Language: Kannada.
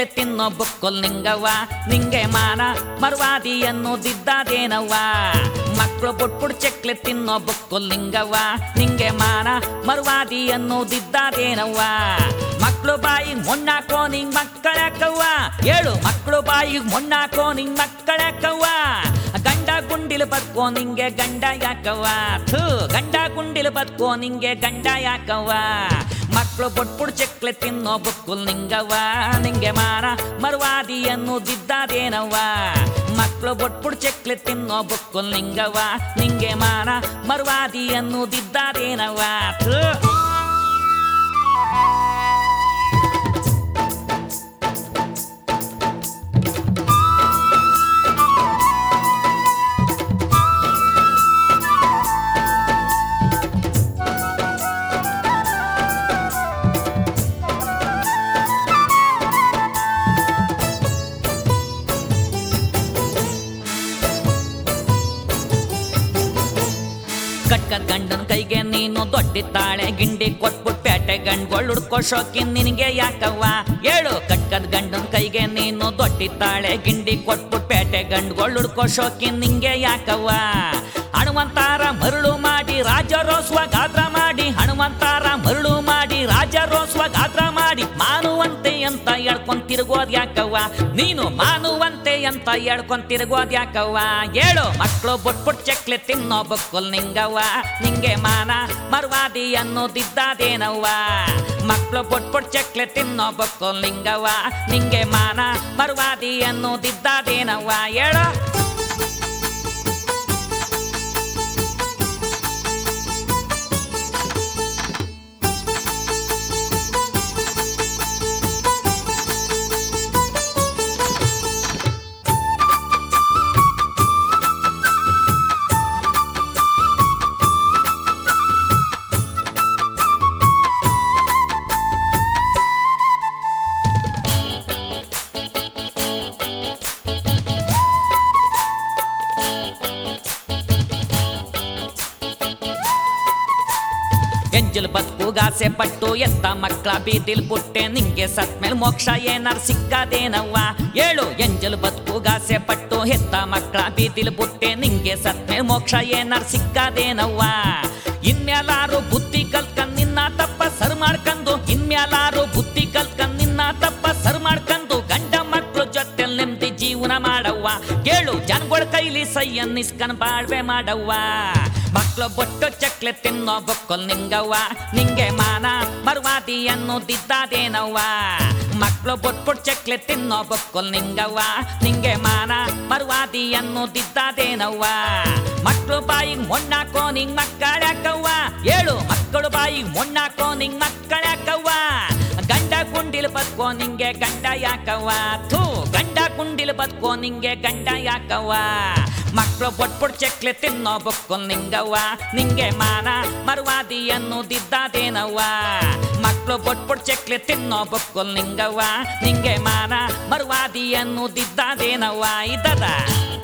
ತಿನ್ನೋ ಬುಕ್ಕುಲ್ ನಿಂಗವ್ವ ನಿಂಗೆ ಮಾನ ಮರ್ವಾದಿ ಅನ್ನೋದಿದ್ದಾದೇನವ್ವ ಮಕ್ಕಳು ಬುಟ್ಬುಡ್ ಚಕ್ಲೆ ತಿನ್ನೋ ಬುಕ್ಕುಲ್ ನಿಂಗವ್ವ ನಿಂಗೆ ಮಾನ ಮರ್ವಾದಿ ಅನ್ನೋದಿದ್ದಾದೇನವ್ವ ಮಕ್ಕಳು ಬಾಯಿಗೆ ಮೊಣ್ಣಾಕೋ ನಿಂಗ್ ಮಕ್ಕಳಕ್ಕವ್ವ ಹೇಳು ಮಕ್ಕಳು ಬಾಯಿಗೆ ಮೊಣ್ಣಾಕೋ ನಿಂಗ್ ಮಕ್ಕಳಕ್ಕವ್ವ ಗಂಡ ಗುಂಡಿಲು ಬದ್ಕೋ ನಿಂಗೆ ಗಂಡ ಯಾಕವ್ವ ಥೂ ಗಂಡ ಗುಂಡಿಲು ಬದ್ಕೋ ನಿಂಗೆ ಗಂಡ ಯಾಕವ್ವ ಮಕ್ಕಳು ಬೊಟ್ಬುಡ್ ಚಕ್ಲೆ ತಿನ್ನೋ ಬುಕ್ಕುಲ್ ನಿಂಗವ್ವ ನಿಂಗೆ ಮಾನ ಮರ್ವಾದಿ ಅನ್ನೋದಿದ್ದಾದೇನವ್ವ ಮಕ್ಕಳು ಬೊಟ್ಬುಡ್ ಚಕ್ಲೆ ತಿನ್ನೋ ಬುಕ್ಕುಲ್ ನಿಂಗವ್ವ ನಿಂಗೆ ಮಾನ ಮರ್ವಾದಿ ಅನ್ನೋದಿದ್ದಾದೇನವ್ವ ಥೂ ಕಟ್ಕದ್ ಗಂಡನ ಕೈಗೆ ನೀನು ದೊಡ್ಡಿತ್ತಾಳೆ ಗಿಂಡಿ ಕೊಟ್ಬಿಟ್ ಪೇಟೆ ಗಂಡ್ಗಳು ಹುಡ್ಕೋ ಶೋಕಿನ್ ನಿನಗೆ ಯಾಕವ್ವ ಹೇಳು ಕಟ್ಕದ್ ಗಂಡನ ಕೈಗೆ ನೀನು ದೊಡ್ಡಿತ್ತಾಳೆ ಗಿಂಡಿ ಕೊಟ್ಬಿಟ್ ಪೇಟೆ ಗಂಡ್ಗಳು ಹುಡ್ಕೋ ಶೋಕಿನ್ ನಿಂಗೆ ಯಾಕವ್ವ ಹನುಮಂತಾರ ಮರುಳು ಮಾಡಿ ರಾಜರೋಸ್ವ ಗಾತ್ರ ಮಾಡಿ ಹನುಮಂತಾರ ಮರುಳು ಮಾಡಿ ರಾಜರೋಸ್ವ ಗಾತ್ರ ಮಾಡಿ ಮಾನುವಂತೆ ಅಂತ ಹೇಳ್ಕೊಂಡ್ ತಿರುಗೋದ್ ಯಾಕವ್ವ ನೀನು ಮಾನುವಂತೆ ಅಂತ ಹೇಳ್ಕೊಂಡ್ ತಿರುಗೋದ್ ಯಾಕವ್ವ ಹೇಳು ಮಕ್ಕಳು ಬುಟ್ಬುಟ್ ಚಕ್ಲೆ ತಿನ್ನೋ ಬಕ್ಕುಲ್ ನಿಂಗವ್ವ ನಿಂಗೆ ಮಾನ ಮರ್ವಾದಿ ಅನ್ನೋದಿದ್ದಾದೇನವ್ವ ಮಕ್ಕಳು ಬುಟ್ಬುಟ್ ಚಕ್ಲೆ ತಿನ್ನೋ ಬಕ್ಕುಲ್ ನಿಂಗವ್ವ ನಿಂಗೆ ಮಾನ ಮರ್ವಾದಿ ಅನ್ನೋದಿದ್ದಾದೇನವ್ವ ಹೇಳು ಎಂಜಲ್ ಬದುಕುಗಾಸೆ ಪಟ್ಟು ಎತ್ತ ಮಕ್ಕಳ ಬೀದಿಲ್ ಬುಟ್ಟೆ ನಿಂಗೆ ಸತ್ಮೇಲ್ ಮೋಕ್ಷ ಏನಾರ್ ಸಿಕ್ಕದೇನವ್ವ ಹೇಳು ಎಂಜಲ್ ಬದುಕುಗಾಸೆ ಪಟ್ಟು ಹೆತ್ತ ಮಕ್ಕಳ ಬೀದಿಲ್ ಬುಟ್ಟೆ ನಿಂಗೆ ಸತ್ಮೇಲ್ ಮೋಕ್ಷ ಏನಾರ್ ಸಿಕ್ಕದೇನವ್ವ ಇನ್ಮ್ಯಾಲಾರು ಬುದ್ಧಿ ಕಲ್ಕಂದ್ ನಿನ್ನ ತಪ್ಪ ಸರ್ ಮಾಡ್ಕಂದು ಇನ್ಮ್ಯಾಲಾರು ಬುದ್ಧಿ ಕಲ್ಕಂದ್ ನಿನ್ನ ತಪ್ಪ ಸರ್ ಮಾಡ್ಕಂದು ಗಂಡ ಮಕ್ಕಳು ಜೊತೆಲ್ ನೆಮ್ಮದಿ ಜೀವನ ಮಾಡವ್ವ ಕೇಳು ಜನಗಳ ಕೈಲಿ ಸೈ ಅನ್ನಿಸ್ಕನ್ ಬಾಳ್ವೆ ಮಾಡವ್ವ ಮಕ್ಕಳು ಬೊಟ್ಟು ಚಕ್ಲೆ ತಿನ್ನೋ ಬೊಕ್ಕಲ್ ನಿಂಗವ್ವ ನಿಂಗೆ ಮಾನ ಮರ್ವಾದಿ ಅನ್ನೋದಿದ್ದಾದೇನವ್ವ ಮಕ್ಕಳು ಬೊಟ್ಬುಟ್ ಚಕ್ಲೆ ತಿನ್ನೋ ಬೊಕ್ಕಲ್ ನಿಂಗವ್ವ ನಿಂಗೆ ಮಾನ ಮರ್ವಾದಿ ಅನ್ನೋದಿದ್ದಾದೇನವ್ವ ಮಕ್ಕಳು ಬಾಯಿಗೆ ಮೊಣ್ಣಾಕೋ ನಿಂಗ್ ಮಕ್ಕಳ್ಯಾಕವ್ವ ಹೇಳು ಮಕ್ಕಳು ಬಾಯಿಗೆ ಮೊಣ್ಣಾಕೋ ನಿಂಗ್ ಮಕ್ಕಳ್ಯಾಕವ್ವ ಗಂಡ ಕುಂಡಿಲ್ ಬದ್ಕೋ ನಿಂಗೆ ಗಂಡ ಯಾಕವ್ವ ಥೂ ಗಂಡ ಕುಂಡಿಲ್ ಬದ್ಕೋ ನಿಂಗೆ ಗಂಡ ಯಾಕವ್ವ ಮಕ್ಕಳು ಬೊಟ್ಬುಡ್ ಚಕ್ಲೆ ತಿನ್ನೋ ಬೊಕ್ಕಲ್ ನಿಂಗವ್ವ ನಿಂಗೆ ಮಾನ ಮರ್ವಾದಿ ಅನ್ನೋದಿದ್ದಾದೇನವ್ವ ಮಕ್ಕಳು ಬೊಟ್ಬುಡ್ ಚಕ್ಲೆ ತಿನ್ನೋ ಬೊಕ್ಕಲ್ ನಿಂಗವ್ವ ನಿಂಗೆ ಮಾನ ಮರ್ವಾದಿ ಅನ್ನೋದಿದ್ದಾದೇನವ್ವ ಇದ್ದದ